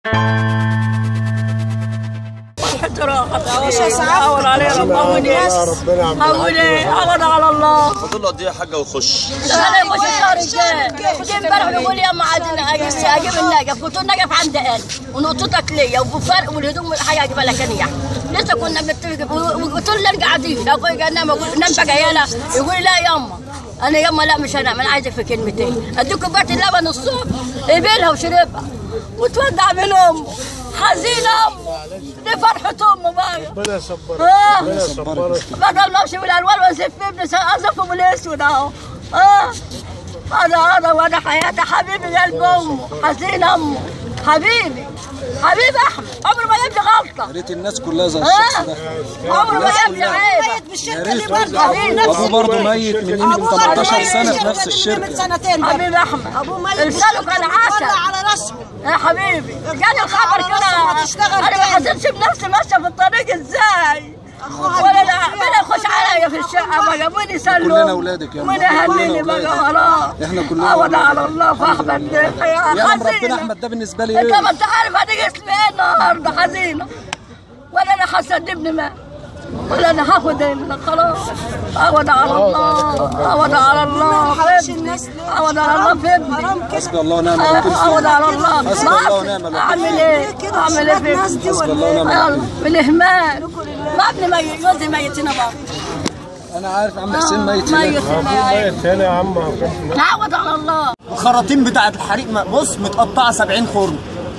حول عليه ربنا يا ربنا عم حولي عوض على الله فاضل له قد ايه يا حاجه ويخش انا يخش الشهر الجاي جيب امبارح نقول يا اما عايزين اجيب اجيب النجف قلت له النجف عند قال ونقطتك ليا وبفرق والهدوم حاجه اجيبها لك انا يعني لسه كنا بنتفق وقلت له نرجع قاعدين اخوي قال نام نام بقى يلا يقول لي لا يما انا يما لا مش هنام انا عايزك في كلمتين اديك كوبايه اللبن الصبح قبلها وشربها وتودع من امه حزينه امه دي فرحه امه بقى ربنا يصبرك آه. ربنا يصبرك بدل ما امشي بالالوان وازف ابني ازفه بالاسود اهو اه هذا هذا وانا حياتي حبيبي قلب امه حزين امه حبيبي حبيبي احمد عمره ما يبني غلطه ريت الناس كلها زي الشخص ده اه عمره ما يبني عيبه يا بالشركه دي ريت برضه حبيبي ابوه برضه ميت من يمكن 18 سنه في نفس من الشركه سنتين برضه. حبيبي احمد ابوه ميت لسانه بالشركة كان دي عسل ولا على راسهم يا حبيبي جاني الخبر على راسه ما كده تشتغل انا ما تاني. حسيتش بنفسي ماشيه في الطريق ازاي أخوها ولا اللي لا ولا يخش عليا في الشقه بقى مين يسلم كلنا أولادك يا مين أم. كلنا يهنيني بقى أولادك. خلاص إحنا كلنا عوض أولادك. على الله فاخدة الدنيا يا عم حزينة. ربنا احمد ده بالنسبه لي انت ايه ما انت عارف هتيجي اسمي ايه النهارده حزينه ولا انا حاسه ان ابني مات ولا انا هاخد ابنك خلاص عوض على الله عوض على الله في ابني عوض على الله في ابني حسبي الله ونعم الوكيل عوض فيه على الله حسبي الله ونعم الوكيل اعمل ايه اعمل ايه في ابني حسبي الله ونعم يلا الوكيل بالاهمال ما ابني ميت جوزي ميت هنا بقى انا عارف عم حسين ميت ميت هنا هنا ميت هنا يا عم عوض على الله الخراطيم بتاعت الحريق م- بص متقطعه 70 خرم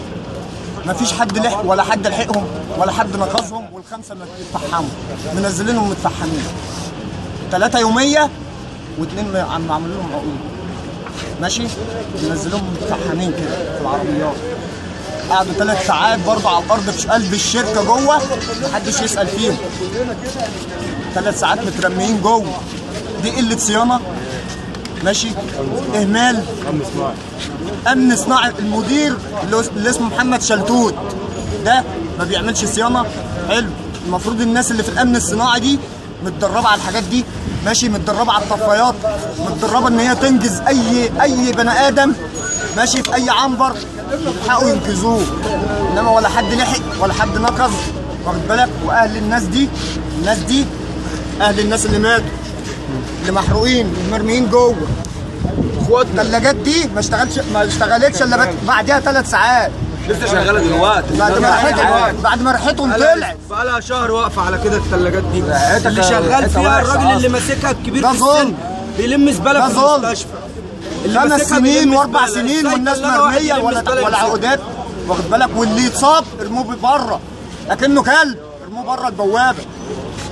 مفيش حد لحق ولا حد لحقهم ولا حد نقصهم والخمسه متفحموا منزلينهم متفحمين ثلاثه يوميه واثنين عم عملوا لهم عقود ماشي منزلهم متفحمين كده في العربيات قعدوا ثلاث ساعات برضه على الارض في قلب الشركه جوه محدش يسال فيهم ثلاث ساعات مترميين جوه دي قله صيانه ماشي اهمال امن صناعي المدير اللي هو- اللي اسمه محمد شلتوت ده ما بيعملش صيانه حلو المفروض الناس اللي في الامن الصناعي دي متدربه على الحاجات دي ماشي متدربه على الطفايات متدربه ان هي تنجز اي اي بني ادم ماشي في اي عنبر يلحقوا ينقذوه انما ولا حد لحق ولا حد نقذ واخد بالك واهل الناس دي الناس دي اهل الناس اللي ماتوا اللي محروقين مرميين جوه اخواتنا الثلاجات دي ما اشتغلش ما اشتغلتش الا بت- بعدها ثلاث ساعات لسه شغاله دلوقتي بعد ما ريحتهم بعد ما ريحتهم طلعت بقالها شهر واقفه على كده الثلاجات دي ريحتها- اللي شغال ريحتها فيها وحشة الراجل أصلاً. اللي ماسكها الكبير ده في السن ظلم. بيلم زباله ده في ظلم. المستشفى اللي خمس ماسكها سنين بيلم واربع زبالة. سنين إزاي والناس يطلع واحد مرميه يلم ولا زبالة ولا يمسكها؟ عقودات واخد بالك واللي يتصاب ارموه بره لكنه كلب ارموه بره البوابه